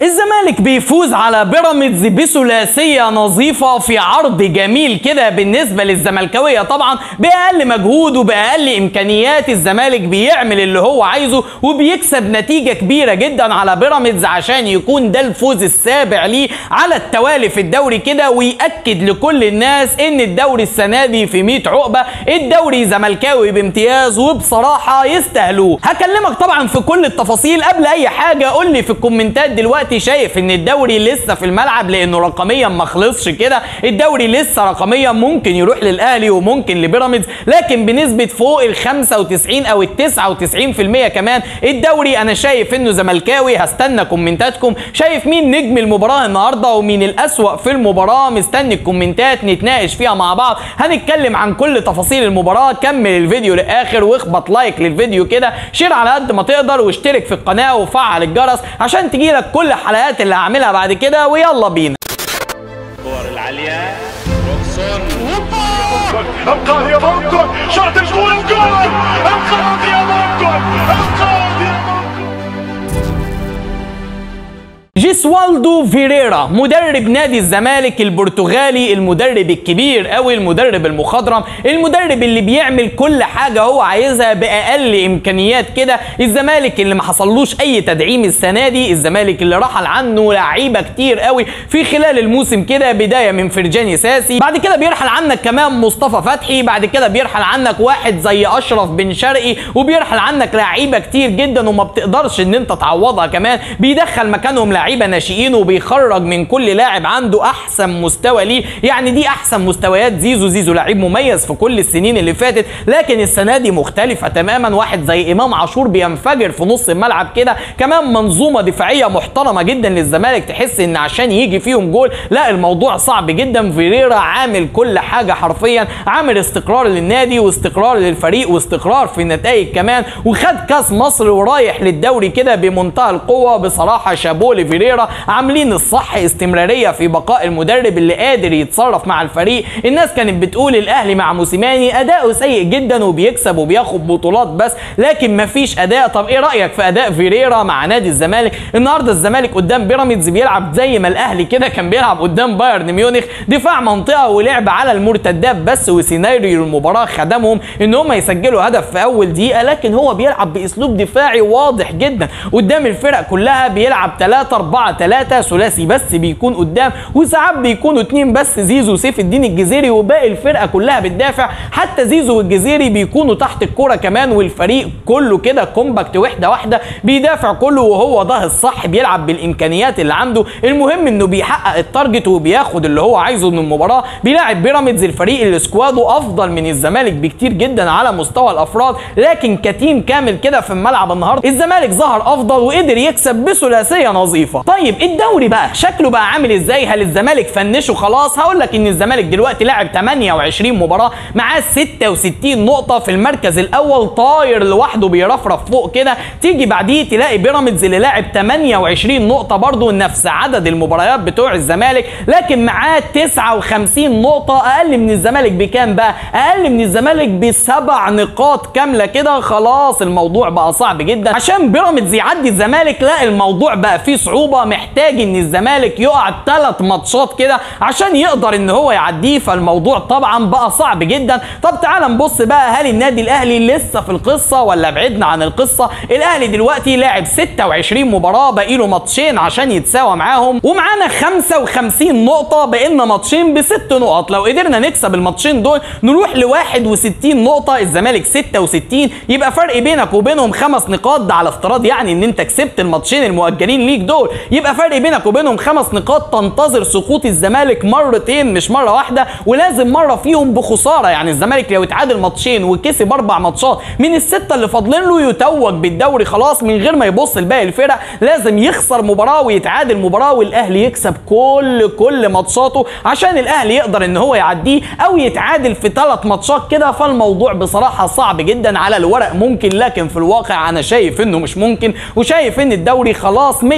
الزمالك بيفوز على بيراميدز بثلاثيه نظيفه في عرض جميل كده بالنسبه للزملكاويه طبعا باقل مجهود وباقل امكانيات الزمالك بيعمل اللي هو عايزه وبيكسب نتيجه كبيره جدا على بيراميدز عشان يكون ده الفوز السابع ليه على التوالي في الدوري كده ويأكد لكل الناس ان الدوري السنه دي في 100 عقبه الدوري زملكاوي بامتياز وبصراحه يستاهلوه هكلمك طبعا في كل التفاصيل قبل اي حاجه قول لي في الكومنتات دلوقتي شايف ان الدوري لسه في الملعب لانه رقميا ما خلصش كده الدوري لسه رقميا ممكن يروح للاهلي وممكن لبيراميدز لكن بنسبه فوق ال 95 او ال 99% كمان الدوري انا شايف انه زملكاوي هستنى كومنتاتكم شايف مين نجم المباراه النهارده ومين الاسوأ في المباراه مستني الكومنتات نتناقش فيها مع بعض هنتكلم عن كل تفاصيل المباراه كمل الفيديو للاخر واخبط لايك للفيديو كده شير على قد ما تقدر واشترك في القناه وفعل الجرس عشان تجيلك كل الحلقات اللي هعملها بعد كده ويلا بينا الكور العالية روكسون ابقى يا ماركو شاط الجول الجول انقاذ يا ماركو انقاذ يا ماركو جيسوالدو فيريرا مدرب نادي الزمالك البرتغالي المدرب الكبير قوي المدرب المخضرم المدرب اللي بيعمل كل حاجة هو عايزها بأقل إمكانيات كده الزمالك اللي ما حصلوش أي تدعيم السنة دي الزمالك اللي رحل عنه لعيبة كتير قوي في خلال الموسم كده بداية من فرجاني ساسي بعد كده بيرحل عنك كمان مصطفى فتحي بعد كده بيرحل عنك واحد زي أشرف بن شرقي وبيرحل عنك لعيبة كتير جدا وما بتقدرش ان انت تعوضها كمان بيدخل مكانهم لعيبه ناشئين وبيخرج من كل لاعب عنده احسن مستوى ليه يعني دي احسن مستويات زيزو زيزو لعيب مميز في كل السنين اللي فاتت لكن السنه دي مختلفه تماما واحد زي امام عاشور بينفجر في نص الملعب كده كمان منظومه دفاعيه محترمه جدا للزمالك تحس ان عشان يجي فيهم جول لا الموضوع صعب جدا فيريرا عامل كل حاجه حرفيا عامل استقرار للنادي واستقرار للفريق واستقرار في النتائج كمان وخد كاس مصر ورايح للدوري كده بمنتهى القوه بصراحه شابوه لفيريرا عاملين الصح استمراريه في بقاء المدرب اللي قادر يتصرف مع الفريق الناس كانت بتقول الاهلي مع موسيماني اداؤه سيء جدا وبيكسب وبياخد بطولات بس لكن مفيش اداء طب ايه رايك في اداء فيريرا مع نادي الزمالك النهارده الزمالك قدام بيراميدز بيلعب زي ما الاهلي كده كان بيلعب قدام بايرن ميونخ دفاع منطقه ولعب على المرتدات بس وسيناريو المباراه خدمهم ان هم يسجلوا هدف في اول دقيقه لكن هو بيلعب باسلوب دفاعي واضح جدا قدام الفرق كلها بيلعب 3 4 3 ثلاثي بس بيكون قدام وساعات بيكونوا اتنين بس زيزو وسيف الدين الجزيري وباقي الفرقه كلها بتدافع حتى زيزو والجزيري بيكونوا تحت الكوره كمان والفريق كله كده كومباكت وحده واحده بيدافع كله وهو ده الصح بيلعب بالامكانيات اللي عنده المهم انه بيحقق التارجت وبياخد اللي هو عايزه من المباراه بيلاعب بيراميدز الفريق اللي سكواده افضل من الزمالك بكتير جدا على مستوى الافراد لكن كتيم كامل كده في الملعب النهارده الزمالك ظهر افضل وقدر يكسب بثلاثيه نظيفه طيب الدوري بقى شكله بقى عامل ازاي هل الزمالك فنشه خلاص هقول لك ان الزمالك دلوقتي لاعب 28 مباراه معاه 66 نقطه في المركز الاول طاير لوحده بيرفرف فوق كده تيجي بعديه تلاقي بيراميدز اللي لاعب 28 نقطه برضه نفس عدد المباريات بتوع الزمالك لكن معاه 59 نقطه اقل من الزمالك بكام بقى اقل من الزمالك بسبع نقاط كامله كده خلاص الموضوع بقى صعب جدا عشان بيراميدز يعدي الزمالك لا الموضوع بقى فيه صعوبه محتاج ان الزمالك يقع ثلاث ماتشات كده عشان يقدر ان هو يعديه فالموضوع طبعا بقى صعب جدا طب تعال نبص بقى هل النادي الاهلي لسه في القصه ولا بعدنا عن القصه الاهلي دلوقتي لاعب 26 مباراه باقي له ماتشين عشان يتساوى معاهم ومعانا 55 نقطه بقينا ماتشين بست نقط لو قدرنا نكسب الماتشين دول نروح ل 61 نقطه الزمالك 66 يبقى فرق بينك وبينهم خمس نقاط ده على افتراض يعني ان انت كسبت الماتشين المؤجلين ليك دول يبقى فرق بينك وبينهم خمس نقاط تنتظر سقوط الزمالك مرتين مش مره واحده ولازم مره فيهم بخساره يعني الزمالك لو اتعادل ماتشين وكسب اربع ماتشات من السته اللي فاضلين له يتوج بالدوري خلاص من غير ما يبص لباقي الفرق لازم يخسر مباراه ويتعادل مباراه والاهلي يكسب كل كل ماتشاته عشان الاهلي يقدر ان هو يعديه او يتعادل في ثلاث ماتشات كده فالموضوع بصراحه صعب جدا على الورق ممكن لكن في الواقع انا شايف انه مش ممكن وشايف ان الدوري خلاص 100%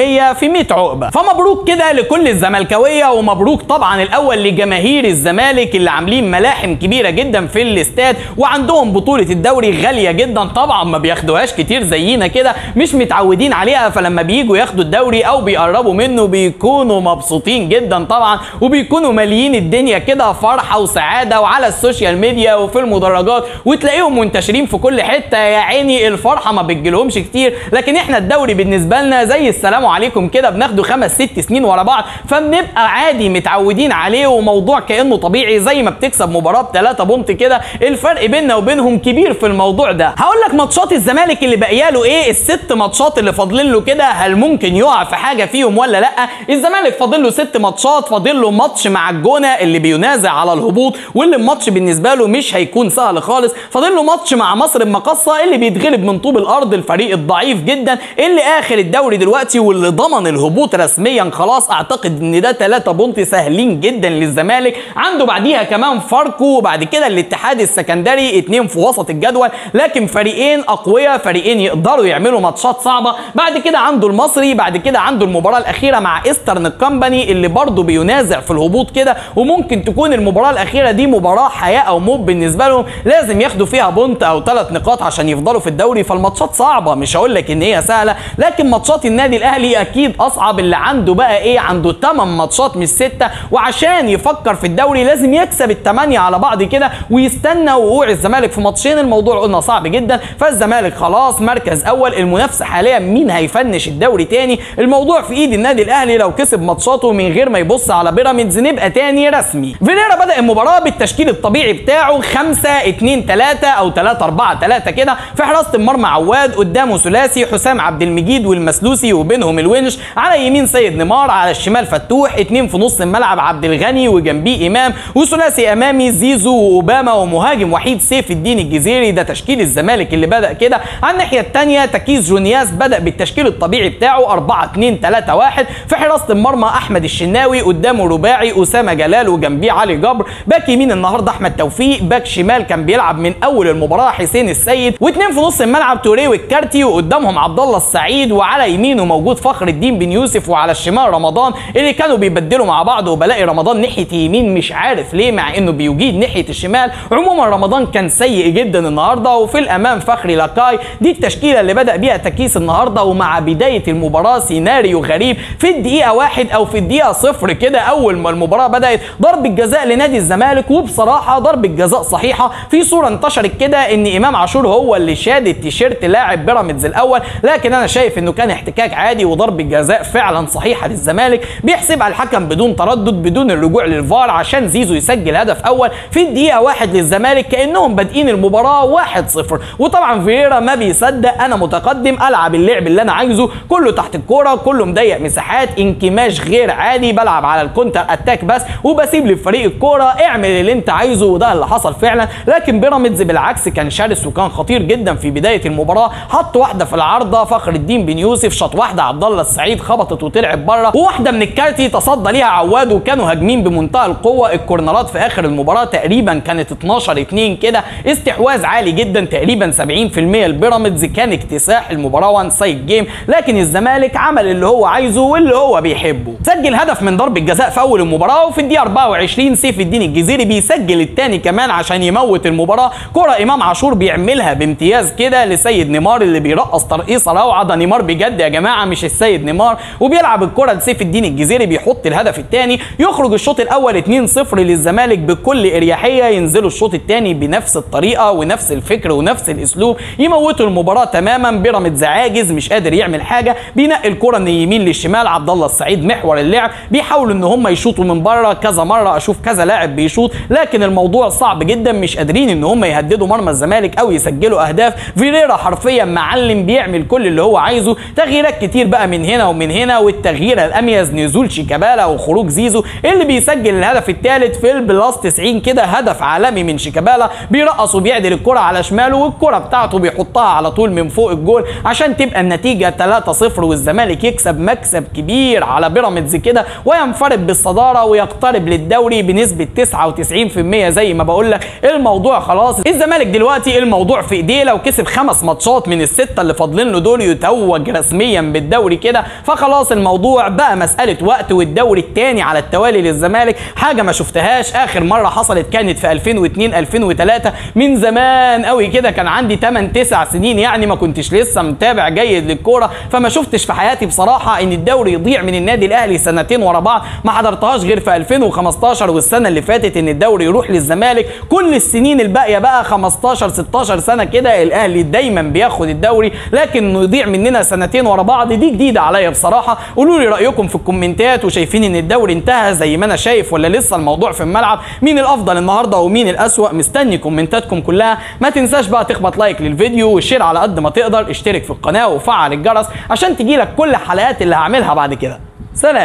100 في 100 عقبه فمبروك كده لكل الزملكاويه ومبروك طبعا الاول لجماهير الزمالك اللي عاملين ملاحم كبيره جدا في الاستاد وعندهم بطوله الدوري غاليه جدا طبعا ما بياخدوهاش كتير زينا كده مش متعودين عليها فلما بييجوا ياخدوا الدوري او بيقربوا منه بيكونوا مبسوطين جدا طبعا وبيكونوا ماليين الدنيا كده فرحه وسعاده وعلى السوشيال ميديا وفي المدرجات وتلاقيهم منتشرين في كل حته يا عيني الفرحه ما بتجيلهمش كتير لكن احنا الدوري بالنسبه لنا زي السلام عليكم كده بناخده خمس ست سنين ورا بعض فبنبقى عادي متعودين عليه وموضوع كانه طبيعي زي ما بتكسب مباراه بثلاثة بونت كده الفرق بيننا وبينهم كبير في الموضوع ده هقول لك ماتشات الزمالك اللي باقيه له ايه الست ماتشات اللي فاضلين له كده هل ممكن يقع في حاجه فيهم ولا لا الزمالك فاضل له ست ماتشات فاضل له ماتش مع الجونه اللي بينازع على الهبوط واللي الماتش بالنسبه له مش هيكون سهل خالص فاضل له ماتش مع مصر المقصه اللي بيتغلب من طوب الارض الفريق الضعيف جدا اللي اخر الدوري دلوقتي واللي ضمن الهبوط رسميا خلاص اعتقد ان ده 3 بونت سهلين جدا للزمالك عنده بعديها كمان فاركو وبعد كده الاتحاد السكندري اتنين في وسط الجدول لكن فريقين اقوياء فريقين يقدروا يعملوا ماتشات صعبه بعد كده عنده المصري بعد كده عنده المباراه الاخيره مع ايسترن كومباني اللي برضه بينازع في الهبوط كده وممكن تكون المباراه الاخيره دي مباراه حياه او موت بالنسبه لهم لازم ياخدوا فيها بونت او ثلاث نقاط عشان يفضلوا في الدوري فالماتشات صعبه مش هقول لك ان هي سهله لكن ماتشات النادي الاهلي اكيد اصعب اللي عنده بقى ايه عنده 8 ماتشات مش 6 وعشان يفكر في الدوري لازم يكسب الثمانيه على بعض كده ويستنى وقوع الزمالك في ماتشين الموضوع قلنا صعب جدا فالزمالك خلاص مركز اول المنافسه حاليا مين هيفنش الدوري تاني الموضوع في ايد النادي الاهلي لو كسب ماتشاته من غير ما يبص على بيراميدز نبقى تاني رسمي فيريرا بدا المباراه بالتشكيل الطبيعي بتاعه 5 2 3 او 3 4 3 كده في حراسه المرمى عواد قدامه ثلاثي حسام عبد المجيد والمسلوسي وبينهم الونش على يمين سيد نيمار على الشمال فتوح اتنين في نص الملعب عبد الغني وجنبيه امام وثلاثي امامي زيزو واوباما ومهاجم وحيد سيف الدين الجزيري ده تشكيل الزمالك اللي بدا كده على الناحيه الثانيه تكيس جونياس بدا بالتشكيل الطبيعي بتاعه 4 2 3 1 في حراسه المرمى احمد الشناوي قدامه رباعي اسامه جلال وجنبيه علي جبر باك يمين النهارده احمد توفيق باك شمال كان بيلعب من اول المباراه حسين السيد واثنين في نص الملعب توريه والكارتي وقدامهم عبد الله السعيد وعلى يمينه موجود فخر الدين بن يوسف وعلى الشمال رمضان اللي كانوا بيبدلوا مع بعض وبلاقي رمضان ناحيه يمين مش عارف ليه مع انه بيجيد ناحيه الشمال عموما رمضان كان سيء جدا النهارده وفي الامام فخري لاكاي دي التشكيله اللي بدا بيها تكيس النهارده ومع بدايه المباراه سيناريو غريب في الدقيقه واحد او في الدقيقه صفر كده اول ما المباراه بدات ضربه جزاء لنادي الزمالك وبصراحه ضربه جزاء صحيحه في صوره انتشرت كده ان امام عاشور هو اللي شاد التيشيرت لاعب بيراميدز الاول لكن انا شايف انه كان احتكاك عادي وضربه جزاء فعلا صحيحه للزمالك بيحسبها الحكم بدون تردد بدون الرجوع للفار عشان زيزو يسجل هدف اول في الدقيقه واحد للزمالك كانهم بادئين المباراه 1-0 وطبعا فييرا ما بيصدق انا متقدم العب اللعب اللي انا عايزه كله تحت الكوره كله مضيق مساحات انكماش غير عادي بلعب على الكونتر اتاك بس وبسيب للفريق الكوره اعمل اللي انت عايزه وده اللي حصل فعلا لكن بيراميدز بالعكس كان شرس وكان خطير جدا في بدايه المباراه حط واحده في العارضه فخر الدين بن يوسف شاط واحده عبد الله السعيد خبطت وطلعت بره وواحده من الكارتي تصدى ليها عواد وكانوا هاجمين بمنتهى القوه الكورنرات في اخر المباراه تقريبا كانت 12 2 كده استحواذ عالي جدا تقريبا 70% البيراميدز كان اكتساح المباراه وان سايد جيم لكن الزمالك عمل اللي هو عايزه واللي هو بيحبه سجل هدف من ضربه جزاء في اول المباراه وفي الدقيقه 24 سيف الدين الجزيري بيسجل الثاني كمان عشان يموت المباراه كره امام عاشور بيعملها بامتياز كده لسيد نيمار اللي بيرقص ترقيصه روعه ده نيمار بجد يا جماعه مش السيد نيمار وبيلعب الكره لسيف الدين الجزيري بيحط الهدف الثاني يخرج الشوط الاول 2-0 للزمالك بكل اريحيه ينزلوا الشوط الثاني بنفس الطريقه ونفس الفكر ونفس الاسلوب يموتوا المباراه تماما بيراميدز عاجز مش قادر يعمل حاجه بينقي الكره من اليمين للشمال عبد الله السعيد محور اللعب بيحاولوا ان هم يشوطوا من بره كذا مره اشوف كذا لاعب بيشوط لكن الموضوع صعب جدا مش قادرين ان هم يهددوا مرمى الزمالك او يسجلوا اهداف فيريرا حرفيا معلم بيعمل كل اللي هو عايزه تغييرات كتير بقى من هنا ومن هنا والتغيير الاميز نزول شيكابالا وخروج زيزو اللي بيسجل الهدف الثالث في البلاس 90 كده هدف عالمي من شيكابالا بيرقص وبيعدل الكره على شماله والكره بتاعته بيحطها على طول من فوق الجول عشان تبقى النتيجه 3-0 والزمالك يكسب مكسب كبير على بيراميدز كده وينفرد بالصداره ويقترب للدوري بنسبه 99% زي ما بقول لك الموضوع خلاص الزمالك دلوقتي الموضوع في ايديه لو كسب خمس ماتشات من السته اللي فاضلين له دول يتوج رسميا بالدوري الدوري كده فخلاص الموضوع بقى مساله وقت والدوري الثاني على التوالي للزمالك حاجه ما شفتهاش اخر مره حصلت كانت في 2002 2003 من زمان قوي كده كان عندي 8 9 سنين يعني ما كنتش لسه متابع جيد للكوره فما شفتش في حياتي بصراحه ان الدوري يضيع من النادي الاهلي سنتين ورا بعض ما حضرتهاش غير في 2015 والسنه اللي فاتت ان الدوري يروح للزمالك كل السنين الباقيه بقى 15 16 سنه كده الاهلي دايما بياخد الدوري لكن انه يضيع مننا سنتين ورا بعض دي جديده عليا بصراحه قولوا لي رايكم في الكومنتات وشايفين ان الدوري انتهى زي ما انا شايف ولا لسه الموضوع في الملعب مين الافضل النهارده ومين الاسوأ مستني كومنتاتكم كلها ما تنساش بقى تخبط لايك للفيديو وشير على قد ما تقدر اشترك في القناه وفعل الجرس عشان تجيلك كل الحلقات اللي هعملها بعد كده سلام